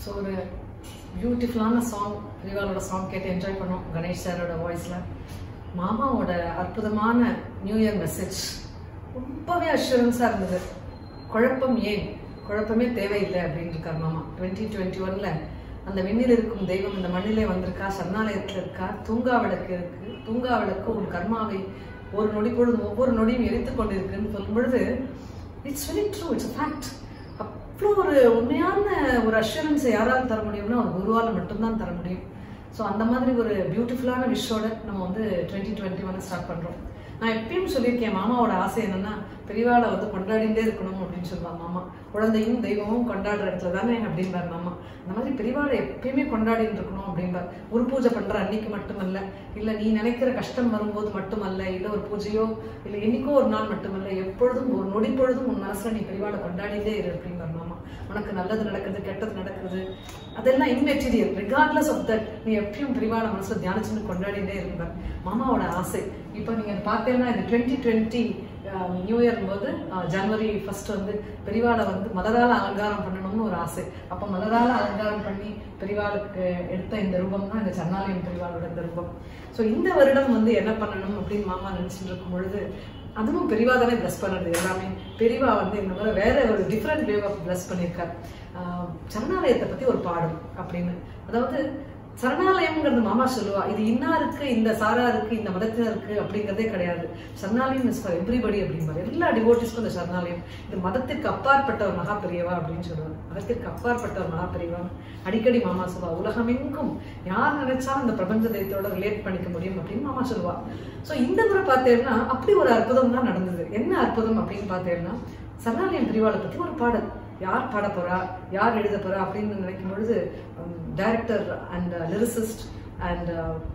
so ஒரு பியூட்டிஃபுல்லான song ரிவாலோட சாங் கேட்டு என்ஜாய் பண்ணோம் கணேஷ் சாரோட வாய்ஸில் மாமாவோட அற்புதமான நியூ இயர் மெசேஜ் ரொம்பவே அஷூரன்ஸாக இருந்தது குழப்பம் ஏன் குழப்பமே தேவையில்லை அப்படின்னு இருக்கார் மாமா டுவெண்ட்டி டுவெண்ட்டி ஒன்ல அந்த விண்ணில் இருக்கும் தெய்வம் இந்த மண்ணிலே வந்திருக்கா சரணாலயத்தில் இருக்கா தூங்கா விளக்கு இருக்கு தூங்கா விளக்கு உன் கர்மாவை ஒரு நொடி பொழுதும் ஒவ்வொரு நொடியும் எரித்து கொண்டிருக்குன்னு சொல்லும் பொழுது it's very true it's fact அவ்வளோ ஒரு உண்மையான ஒரு அஷூரன்ஸை யாரால் தர முடியும்னா ஒரு குருவால் மட்டும்தான் தர முடியும் ஸோ அந்த மாதிரி ஒரு பியூட்டிஃபுல்லான விஷோட நம்ம வந்து டுவெண்ட்டி டுவெண்ட்டி ஒன் ஸ்டார்ட் பண்ணுறோம் நான் எப்பயும் சொல்லியிருக்கேன் மாமாவோட ஆசை என்னன்னா பெரியவாளை வந்து கொண்டாடிட்டே இருக்கணும் அப்படின்னு சொல்லுவாங்க மாமா குழந்தையும் தெய்வமும் கொண்டாடுற இடத்துல தானே அப்படின்பார் மாமா அந்த மாதிரி பெரியவாளை எப்பயுமே கொண்டாடிட்டு இருக்கணும் அப்படின்பார் ஒரு பூஜை பண்ற அன்னைக்கு மட்டுமல்ல இல்ல நீ நினைக்கிற கஷ்டம் வரும்போது மட்டுமல்ல இல்ல ஒரு பூஜையோ இல்ல என்னைக்கோ ஒரு நாள் மட்டுமல்ல எப்பொழுதும் ஒரு நொடி பொழுதும் உன் மனசுல நீ பெரியவாளை கொண்டாடிட்டே இரு அப்படின்பார் மாமா உனக்கு நல்லது நடக்குது கெட்டது நடக்குது அதெல்லாம் இம்மெட்டீரியல் ரிகார்ட்லெஸ் ஆஃப் தட் நீ எப்பயும் பெரியவாளை மனசுல தியானிச்சுன்னு கொண்டாடிட்டே இருப்பார் மாமாவோட ஆசை இப்போ நீங்க பார்த்தீங்கன்னா இந்த டுவெண்ட்டி டுவெண்ட்டி நியூ இயர் போது ஜனவரி ஃபர்ஸ்ட் வந்து பெரியவாளை வந்து மலரால அலங்காரம் பண்ணணும்னு ஒரு ஆசை அப்போ மலரால அலங்காரம் பண்ணி பெரியவாளுக்கு எடுத்த இந்த ரூபம் தான் இந்த சன்னாலயம் பெரியவாளோட இந்த ரூபம் ஸோ இந்த வருடம் வந்து என்ன பண்ணணும் அப்படின்னு மாமா நினைச்சிட்டு இருக்கும் பொழுது அதுவும் பெரியவா தானே ப்ளஸ் பண்ணுறது எல்லாமே பெரியவா வந்து இந்த மாதிரி வேற ஒரு டிஃப்ரெண்ட் வே ஆஃப் ப்ளஸ் பண்ணியிருக்கார் ஆஹ் சரணாலயத்தை பத்தி ஒரு பாடல் அப்படின்னு அதாவது சரணாலயம்ங்கிறது மாமா சொல்லுவா இது இன்னாருக்கு இந்த சாராருக்கு இந்த மதத்தினருக்கு அப்படிங்கிறதே கிடையாது சரணாலயம் இஸ் ஃபார் எவ்ரிபடி அப்படிம்பாரு எல்லா டிவோட்டிஸ்க்கும் இந்த சரணாலயம் இது மதத்திற்கு அப்பாற்பட்ட ஒரு மகா பெரியவா அப்படின்னு சொல்லுவாங்க மதத்திற்கு அப்பாற்பட்ட ஒரு மகா பெரியவா அடிக்கடி மாமா சொல்லுவா உலகமெங்கும் யார் நினைச்சாலும் இந்த பிரபஞ்ச தெய்வத்தோட ரிலேட் பண்ணிக்க முடியும் அப்படின்னு மாமா சொல்லுவா ஸோ இந்த முறை பார்த்தேன்னா அப்படி ஒரு அற்புதம் தான் நடந்தது என்ன அற்புதம் அப்படின்னு பார்த்தேன்னா சரணாலயம் பிரிவாளை பத்தி ஒரு பாடல் யார் பாட போறா யார் எழுத போறா அப்படின்னு நினைக்கும் பொழுது director and lyricist and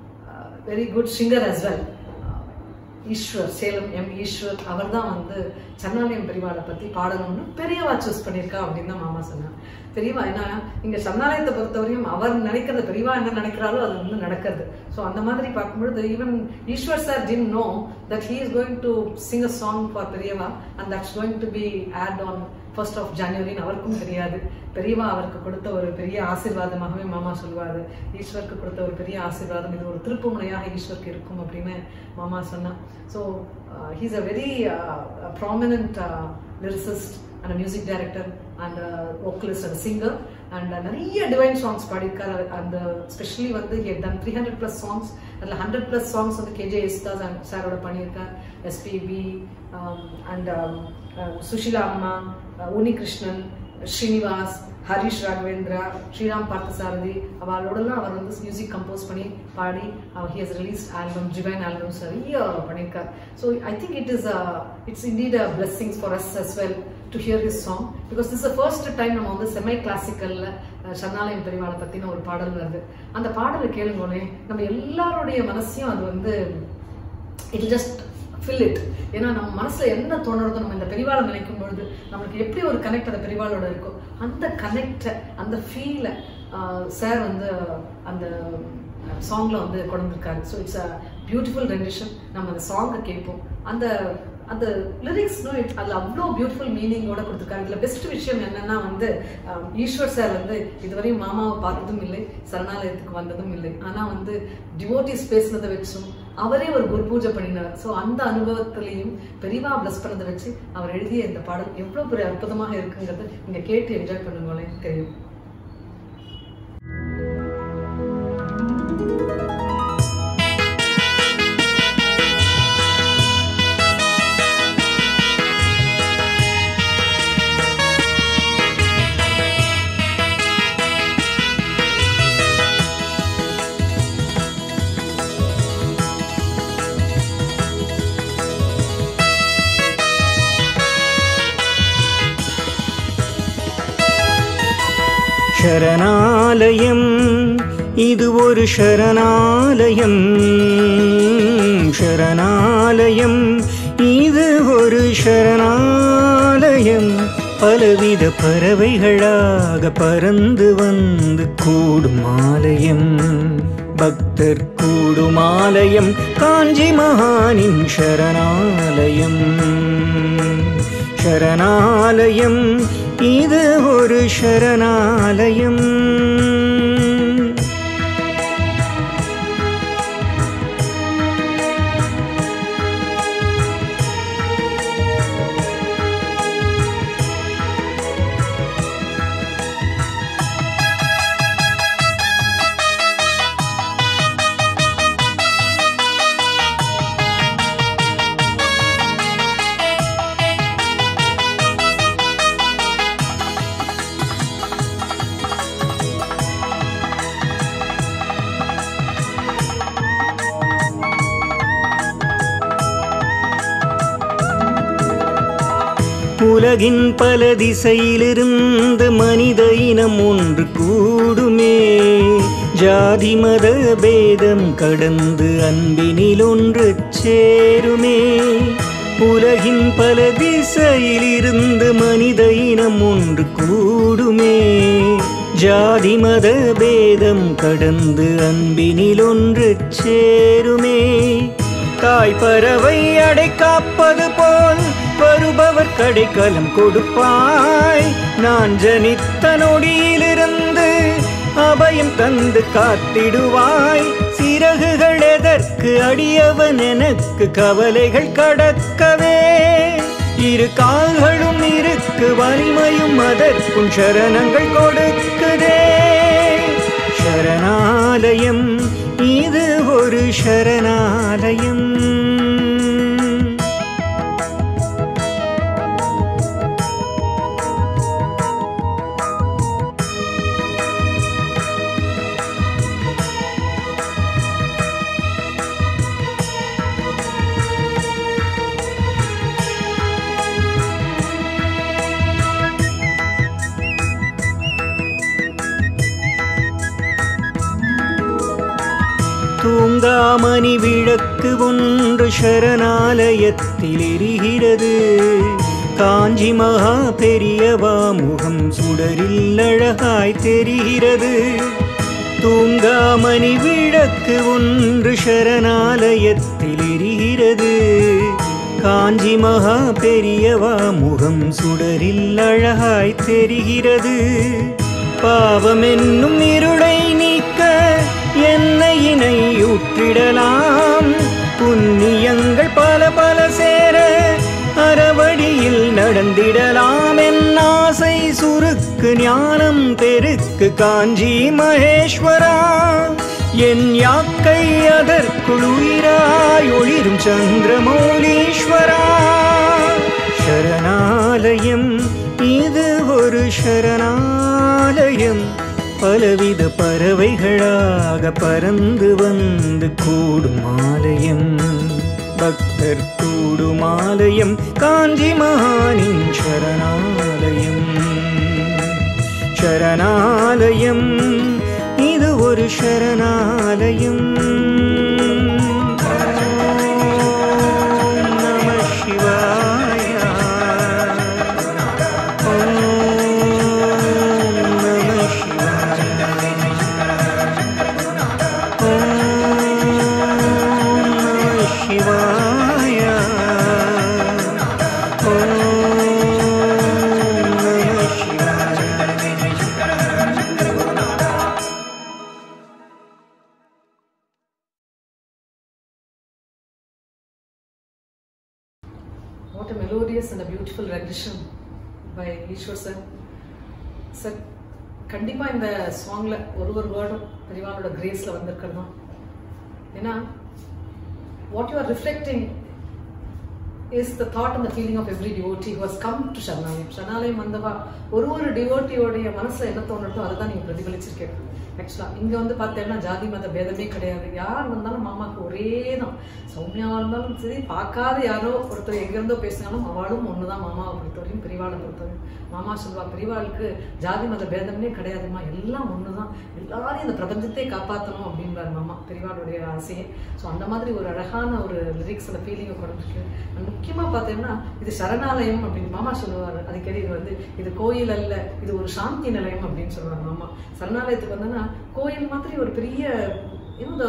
very good singer as well Eshwar Salem M Eshwar அவர் தான் வந்து சரணாலயம் பெரியவாளை பத்தி பாடணும்னு பெரியவா சூஸ் பண்ணியிருக்கா அப்படின்னு தான் மாமா சொன்னார் பெரியவா ஏன்னா இங்க சரணாலயத்தை பொறுத்தவரையும் அவர் நினைக்கிறது பெரியவா என்ன நினைக்கிறாரோ அது வந்து நடக்கிறது ஸோ அந்த மாதிரி பார்க்கும்பொழுது even Eshwar sir didn't know that he is going to sing a song for Periyava and that's going to be out on first of ஜனவரின்னு அவருக்கும் தெரியாது பெரியவா அவருக்கு கொடுத்த ஒரு பெரிய ஆசீர்வாதமாகவே மாமா சொல்லுவாரு ஈஸ்வருக்கு கொடுத்த ஒரு பெரிய ஆசீர்வாதம் இது ஒரு திருப்புமுனையாக ஈஸ்வருக்கு இருக்கும் அப்படின்னு மாமா சொன்னா so he's a very prominent lyricist and music director and vocalist and singer and நிறைய டிவைன் சாங்ஸ் பாடியிருக்காரு அந்த ஸ்பெஷலி வந்து he done three hundred plus songs அதில் ஹண்ட்ரட் ப்ளஸ் சாங்ஸ் வந்து கேஜே யேசுதாஸ் சாரோட பண்ணியிருக்கார் எஸ்பிபி அண்ட் சுஷிலா அம்மா உனிகிருஷ்ணன் ஸ்ரீனிவாஸ் ஹரிஷ் ராகவேந்திரா ஸ்ரீராம் பார்த்தசாரதி அவளோடலாம் அவர் வந்து மியூசிக் கம்போஸ் பண்ணி பாடி he has release album divine albums நிறைய பண்ணியிருக்கார் so I think it is it's indeed a blessings for us us well to hear his song because this first time நம்ம வந்து செமை கிளாசிக்கல்ல சரணாலயம் பெரியவாளை பத்தின ஒரு பாடல் வருது அந்த பாடலை கேளுங்கோனே நம்ம எல்லாருடைய மனசையும் அது வந்து இட் ஜஸ்ட் ஃபில் இட் ஏன்னா நம்ம மனசுல என்ன தோணுறதோ நம்ம இந்த பெரிவாளை நினைக்கும் பொழுது நம்மளுக்கு எப்படி ஒரு கனெக்ட் அந்த பெரிவாளோட இருக்கோ அந்த கனெக்டை அந்த ஃபீலை சார் வந்து அந்த சாங்ல வந்து கொண்டு வந்திருக்காரு so it's a beautiful rendition நம்ம அந்த சாங்கை கேட்போம் அந்த அந்த லிரிக்ஸ்னும் அதில் அவ்வளோ பியூட்டிஃபுல் மீனிங்கோட கொடுத்துருக்காரு இதில் பெஸ்ட் விஷயம் என்னன்னா வந்து அஹ், ஈஸ்வர் சார் வந்து இதுவரையும் மாமாவை பார்த்ததும் இல்லை சரணாலயத்துக்கு வந்ததும் இல்லை ஆனால் வந்து டிவோட்டிஸ் பேசினதை வச்சும் அவரே ஒரு குரு பூஜை பண்ணினார் ஸோ அந்த அனுபவத்திலையும் பெரிவா பிளஸ் பண்ணதை வச்சு அவர் எழுதிய இந்த பாடல் எவ்வளோ பெரிய அற்புதமாக இருக்குங்கிறது நீங்க கேட்டு என்ஜாய் பண்ணுங்களேன் தெரியும் ശരണാലയം ഇത് ഒരു ശരണാലയം ശരണാലയം இது ஒரு சரணாலயம் பலவித பறவைகளாக பறந்து வந்து கூடும் ஆலயம் பக்தர் கூடும் ஆலயம் காஞ்சி மகானின் சரணாலயம் சரணாலயம் இது ஒரு சரணாலயம் உலகின் பல திசையிலிருந்து மனித இனம் ஒன்று கூடுமே ஜாதி மத பேதம் கடந்து அன்பினில் ஒன்று சேருமே உலகின் பல திசையிலிருந்து மனித இனம் ஒன்று கூடுமே ஜாதி மத பேதம் கடந்து அன்பினில் ஒன்று சேருமே தாய் பறவை அடை காப்பது போல் வருபவர் கடைக்கலம் கொடுப்பாய் நான் ஜனித்த நொடியிலிருந்து அபயம் தந்து காத்திடுவாய் சிறகுகள் எதற்கு அடியவன் எனக்கு கவலைகள் கடக்கவே இரு கால்களும் இருக்கு வலிமையும் அதற்கும் சரணங்கள் கொடுக்குதே சரணாலயம் இது ஒரு சரணாலயம் தூங்காமணி விளக்கு ஒன்று சரணாலயத்தில் எரிகிறது காஞ்சி மகா பெரியவா முகம் சுடரில் அழகாய் தெரிகிறது தூங்காமணி விளக்கு ஒன்று சரணாலயத்தில் எரிகிறது காஞ்சி மகா பெரியவா முகம் சுடரில் அழகாய் தெரிகிறது பாவம் என்னும் இருளை நீக்க எண்ணெயினை ஊற்றிடலாம் புண்ணியங்கள் பல பல சேர அறவழியில் நடந்திடலாம் என் ஆசை சுருக்கு ஞானம் பெருக்கு காஞ்சி மகேஸ்வரா என் யாக்கை அதற்குள் உயிராய் ஒளிரும் சந்திரமௌலீஸ்வரா சரணாலயம் இது ஒரு சரணாலயம் பலவித பறவைகளாக பறந்து வந்து கூடும் ஆலயம் பக்தர் கூடும் ஆலயம் காஞ்சி மகானின் சரணாலயம் சரணாலயம் இது ஒரு சரணாலயம் ஓம் நம சிவாய ஓம் நம சிவாய ஓம் நம சிவாய ஓம் நம சிவாய What a melodious and a beautiful rendition by Eshwar sir sir கண்டிப்பாக இந்த சாங்ல ஒரு ஒரு வேர்டும் பெரியவானோட கிரேஸில் வந்திருக்கிறது தான் ஏன்னா what you are reflecting is the thought and the feeling of every devotee who has come to சரணாலயம் சரணாலயம் வந்தவா ஒரு ஒரு டிவோட்டியோடைய மனசுல என்ன தோணுட்டோ அதை தான் நீங்கள் பிரதிபலிச்சிருக்கேன் ஆக்சுவலாக இங்கே வந்து பார்த்தேன்னா ஜாதி மத பேதமே கிடையாது யார் வந்தாலும் மாமாவுக்கு ஒரே தான் சௌமியாவாக இருந்தாலும் சரி பார்க்காத யாரோ ஒருத்தர் எங்கேருந்தோ பேசினாலும் அவளும் ஒன்று தான் மாமாவை பொறுத்தவரையும் பெரியவாளை பொறுத்தவரையும் மாமா சொல்வா பெரியவாளுக்கு ஜாதி மத பேதமே கிடையாதுமா எல்லாம் ஒன்று தான் எல்லாரையும் இந்த பிரபஞ்சத்தை காப்பாற்றணும் அப்படின்றார் மாமா பெரியவாளுடைய ஆசையே ஸோ அந்த மாதிரி ஒரு அழகான ஒரு லிரிக்ஸோட ஃபீலிங்கை கொடுத்துருக்கு அண்ட் முக்கியமாக பார்த்தீங்கன்னா இது சரணாலயம் அப்படின்னு மாமா சொல்லுவார் அடிக்கடி இது வந்து இது கோயில் அல்ல இது ஒரு சாந்தி நிலையம் அப்படின்னு சொல்லுவார் மாமா சரணாலயத்துக்கு வந்தோன்னா கோயில் மாதிரி ஒரு பெரிய இந்த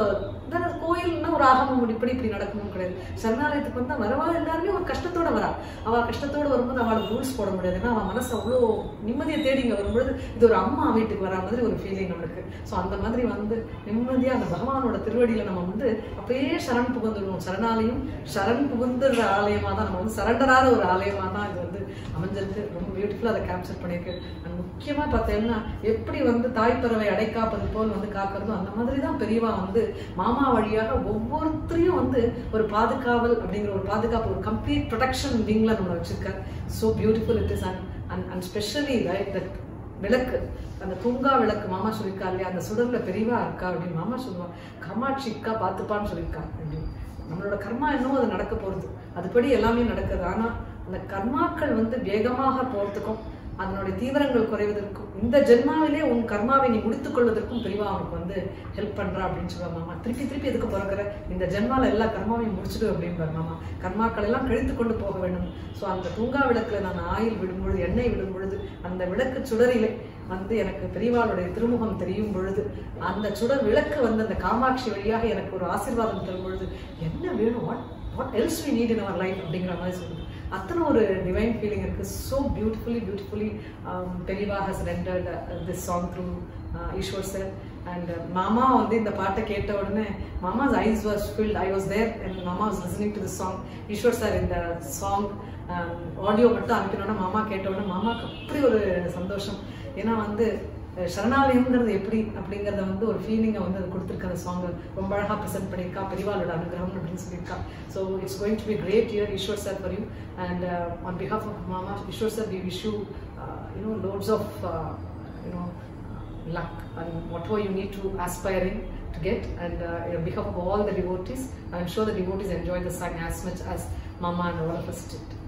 அதான் அது கோயில்னா ஒரு ஆகமம் இப்படி இப்படி நடக்கணும் கிடையாது சரணாலயத்துக்கு வந்தா வரவா எல்லாருமே ஒரு கஷ்டத்தோட வரா அவ கஷ்டத்தோட வரும்போது அவளுக்கு ரூல்ஸ் போட முடியாது ஏன்னா அவன் மனசு அவ்வளோ நிம்மதியை தேடி இங்க வரும்பொழுது இது ஒரு அம்மா வீட்டுக்கு வரா மாதிரி ஒரு ஃபீலிங் நம்மளுக்கு ஸோ அந்த மாதிரி வந்து நிம்மதியா அந்த பகவானோட திருவடியில நம்ம வந்து அப்படியே சரண் புகுந்துடுவோம் சரணாலயம் சரண் புகுந்துடுற ஆலயமா தான் நம்ம வந்து சரண்டராத ஒரு ஆலயமா தான் இது வந்து அமைஞ்சிருக்கு ரொம்ப பியூட்டிஃபுல்லா அதை கேப்சர் பண்ணியிருக்கு அண்ட் முக்கியமா பார்த்தீங்கன்னா எப்படி வந்து தாய்ப்பறவை அடைக்காப்பது போல் வந்து காக்கிறதோ அந்த மாதிரி தான் பெரியவா வந்து மாமா வழியாக ஒவ்வொருத்தரையும் வந்து ஒரு பாதுகாவல் அப்படிங்கிற ஒரு பாதுகாப்பு ஒரு கம்ப்ளீட் ப்ரொடெக்ஷன் விங்ல நம்ம வச்சிருக்கார் so beautiful it is and and and specially right that விளக்கு அந்த தூங்கா விளக்கு மாமா சொல்லியிருக்கா இல்லையா அந்த சுடர்ல பெரியவா இருக்கா அப்படின்னு மாமா சொல்லுவா காமாட்சி இருக்கா பார்த்துப்பான்னு சொல்லியிருக்கா அப்படின்னு நம்மளோட கர்மா என்னவோ அது நடக்க போறது அதுபடி எல்லாமே நடக்குது ஆனா அந்த கர்மாக்கள் வந்து வேகமாக போறதுக்கும் அதனுடைய தீவிரங்கள் குறைவதற்கும் இந்த ஜென்மாவிலே உன் கர்மாவை நீ முடித்துக் கொள்வதற்கும் பெரியவா அவனுக்கு வந்து ஹெல்ப் பண்றா அப்படின்னு சொல்லுவா மாமா திருப்பி திருப்பி எதுக்கு பிறக்கிற இந்த ஜென்மால எல்லா கர்மாவையும் முடிச்சிடு அப்படின்பார் மாமா கர்மாக்கள் எல்லாம் கழித்து கொண்டு போக வேண்டும் ஸோ அந்த தூங்கா விளக்குல நான் ஆயில் விடும் பொழுது எண்ணெய் விடும் பொழுது அந்த விளக்கு சுடரிலே வந்து எனக்கு பெரியவாளுடைய திருமுகம் தெரியும் பொழுது அந்த சுடர் விளக்கு வந்து அந்த காமாட்சி வழியாக எனக்கு ஒரு ஆசீர்வாதம் தரும் பொழுது என்ன வேணும் what what else we need in our life அப்படிங்கிற மாதிரி சொல்லுது அத்தனை ஒரு டிவைன் ஃபீலிங் இருக்கு so beautifully beautifully Periyava has rendered this song through Eshwar sir and மாமா வந்து இந்த பாட்டை கேட்ட உடனே மாமாஸ் eyes was filled I was there and மாமா was listening to this song Eshwar sir இந்த சாங் ஆடியோ மட்டும் அனுப்பினோன்னா மாமா கேட்ட உடனே மாமாக்கு அப்படி ஒரு சந்தோஷம் ஏன்னா வந்து அஹ், சரணாலயம்ங்கிறது எப்படி அப்படிங்கறத வந்து ஒரு ஃபீலிங்கை வந்து அது கொடுத்துருக்க அந்த சாங் ரொம்ப அழகா ப்ரெசென்ட் பண்ணியிருக்கா பெரியவாளோட அனுகிரகம் அப்படின்னு சொல்லியிருக்கா so it's going to be great year Eshwar sir for you and on behalf of மாமா Eshwar sir we wish you you know lots of you know luck and whatever you need to aspiring to get and uh, on behalf of all the devotees i'm sure the devotees enjoy the song as much as mama and all of us did